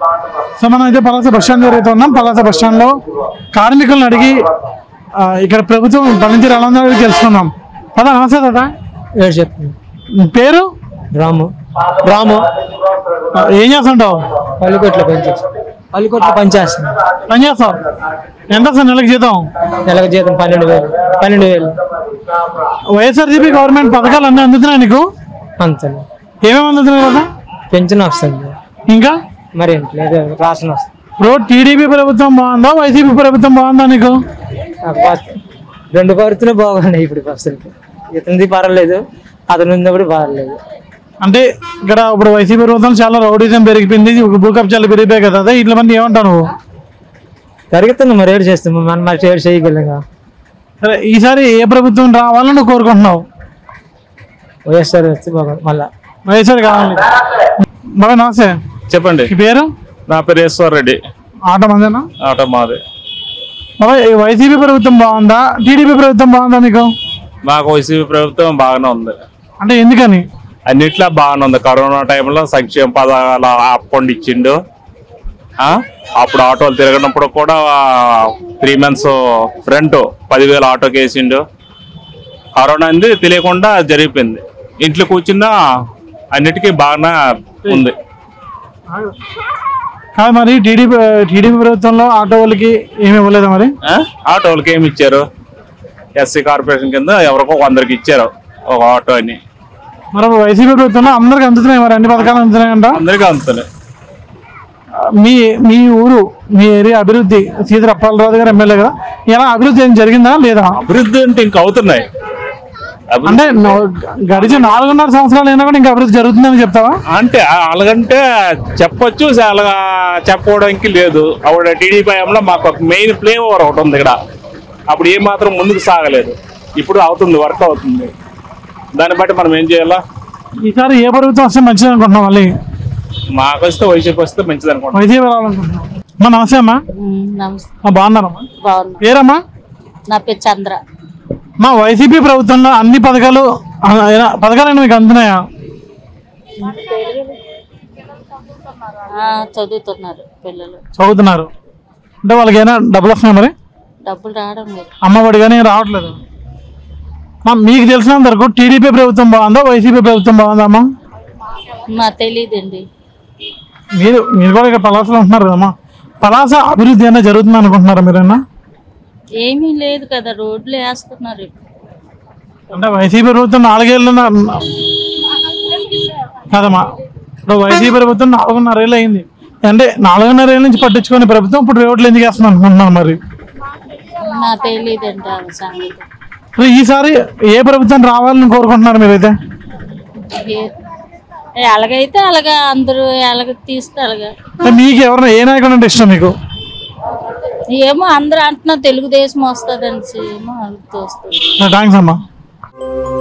So మనం అయితే Palasa bus stand దగ్గర అయితే ఉన్నాం పలాస బస్ స్టాండ్ లో కార్మికులను అడిగి ఆ, ఇక్కడ ప్రభుత్వం పనితీరు ఎలా ఉందో అడిగి తెలుసుకుందాం పదా నమస్తే దాదా ఏడు చెప్పు నీ పేరు రాము రాము ఆ, ఏం చేస్తుంటావు పల్లికొట్లో పనిచేస్తాం పల్లికొట్లో పనిచేస్తాం పని చేస్తావు ఎంత సార్ నెలకు జీతం నెలకు జీతం పన్నెండు వేలు పన్నెండు వేలు వైఎస్ఆర్సీపీ గవర్నమెంట్ పథకాలు అన్నీ అందుతున్నాయి నీకు అంతే ఏమేమి అందుతున్నాయి కదా పెన్షన్ వస్తుంది ఇంకా మరి ఏంటి లేదు రాసిన వస్తుంది ఇప్పుడు టీడీపీ ప్రభుత్వం బాగుందా వైసీపీ ప్రభుత్వం బాగుందా నీకు నాకు బస్- రెండు కోరుతూనే బాగున్నాయి ఇప్పుడు బస్సులకి ఇతనిది పర్వాలేదు అతను ఉన్నప్పుడు పర్వాలేదు అంటే ఇక్కడ ఇప్పుడు వైసీపీ ప్రభుత్వం చాలా రౌడీజం పెరిగిపోయింది భూ కబ్జాలు పెరిగిపోయాయి కదా అదే ఇట్ల మంది ఏమంటావు నువ్వు జరుగుతుంది మరి ఏడు చేస్తాం మనం మరి ఏడు చేయగలం సరే ఈసారి ఏ ప్రభుత్వం రావాలని నువ్వు కోరుకుంటున్నావు వైఎస్ఆర్ వస్తే బాగా మళ్ళా వైఎస్ఆర్ కావాలి బాగా నమస్తే చెప్పండి ఈ పేరు నా పేరు ఈశ్వర్ రెడ్డి ఆట మందేనా ఆట మాది బాబా ఈ వైసీపీ ప్రభుత్వం బాగుందా టీడీపీ ప్రభుత్వం బాగుందా మీకు మాకు వైసీపీ ప్రభుత్వం బాగానే ఉంది అంటే ఎందుకని అన్నిట్లో బాగానే ఉంది కరోనా టైంలో సంక్షేమ పథకాలు అప్పండి ఇచ్చిండు ఆ? అప్పుడు ఆటోలు తిరగనప్పుడు కూడా త్రీ మంత్స్ ఫ్రంట్ పదివేలు ఆటోకి వేసిండు కరోనా అంది తెలియకుండా జరిగిపోయింది ఇంట్లో కూర్చున్నా అన్నిటికీ బాగానే ఉంది కాదు మరి టీడీపీ టీడీపీ ప్రభుత్వంలో ఆటో వాళ్ళకి ఏమి ఇవ్వలేదా మరి ఆ? ఆటోలకి ఏమి ఇచ్చారు ఎస్సీ కార్పొరేషన్ కింద ఎవరికో కొందరికి ఇచ్చారు ఒక ఆటో అని మరి వైసీపీ ప్రభుత్వంలో అందరికి అందుతున్నాయి మరి అన్ని పథకాలు అందుతున్నాయంట అందరికీ అందుతున్నాయి మీ మీ ఊరు మీ ఏరియా అభివృద్ధి సీత అప్పాలరాజు గారు ఎమ్మెల్యే కదా ఇలా అభివృద్ధి ఏం జరిగిందా లేదా అభివృద్ధి అంటే ఇంకా అవుతున్నాయి అభివృద్ధి అంటే నో- గడిచిన నాలుగున్నర సంవత్సరాలు అయినా కూడా ఇంకా అభివృద్ధి జరుగుతుందని చెప్తావా అంటే అలాగంటే చెప్పొచ్చు అలా చెప్పుకోవడానికి లేదు ఆవిడ టీడీపీ హయాంలో మాకు ఒక మెయిన్ ప్లే ఓవర్ ఒకటి ఉంది ఇక్కడ అప్పుడు ఏ మాత్రం ముందుకు సాగలేదు ఇప్పుడు అవుతుంది వర్క్ అవుతుంది దాన్ని బట్టి మనం ఏం చేయాలా ఈసారి ఏ ప్రభుత్వం వస్తే మంచిది అనుకుంటున్నాం మళ్ళీ మాకు వస్తే వైసీపీ వస్తే మంచిది అనుకుంటాం వైసీపీ రావాలనుకుంటున్నాం అమ్మా నమస్తే అమ్మా నమస్తే ఆ, బాగున్నారమ్మా బాగున్నా పేరమ్మా నా పేరు చంద్ర మా వైసీపీ ప్రభుత్వంలో అన్ని పథకాలు ఆ, ఏనా- పథకాలు మీకు అందుతున్నాయా ఆ, చదువుతున్నారు పిల్లలు చదువుతున్నారు అంటే వాళ్ళకి ఏమైనా డబ్బులు వస్తున్నాయి మరి డబ్బులు రావడం లేదు అమ్మఒడి కానీ రావట్లేదు మా మీకు తెలిసినంత వరకు టీడీపీ ప్రభుత్వం బాగుందా వైసీపీ ప్రభుత్వం బాగుందా అమ్మా మా తెలియదండి మీరు మీరు కూడా ఇక్కడ పలాసలో ఉంటున్నారు కదమ్మా పలాస అభివృద్ధి అయినా జరుగుతుంది అనుకుంటున్నారా మీరైనా ఏమీ లేదు కదా రోడ్లు వేస్తున్నారు ఇప్పుడు. అంటే వైసీపీ ప్రభుత్వం నాలుగేళ్ళు కాదమ్మా ఇప్పుడు వైసీపీ ప్రభుత్వం నాలుగున్నర ఏళ్ళు అయింది అంటే నాలుగున్నర ఏళ్ళ నుంచి పట్టించుకునే ప్రభుత్వం ఇప్పుడు రోడ్లు ఎందుకు వేస్తుంది అనుకుంటున్నాను మరి నా తెలియదండి ఆ సంగతి మరి ఈసారి ఏ ప్రభుత్వం రావాలని కోరుకుంటున్నారు మీరైతే ఏ- ఏ, అలాగైతే అలాగా అందరూ ఎలాగ తీస్తే అలాగా అంటే మీకు ఎవరైనా ఏ నాయకుడు అంటే ఇష్టం మీకు ఏమో అందరూ అంటున్నారు తెలుగుదేశం వస్తుంది అనేసి ఏమో తోస్తుంది థ్యాంక్స్ అమ్మా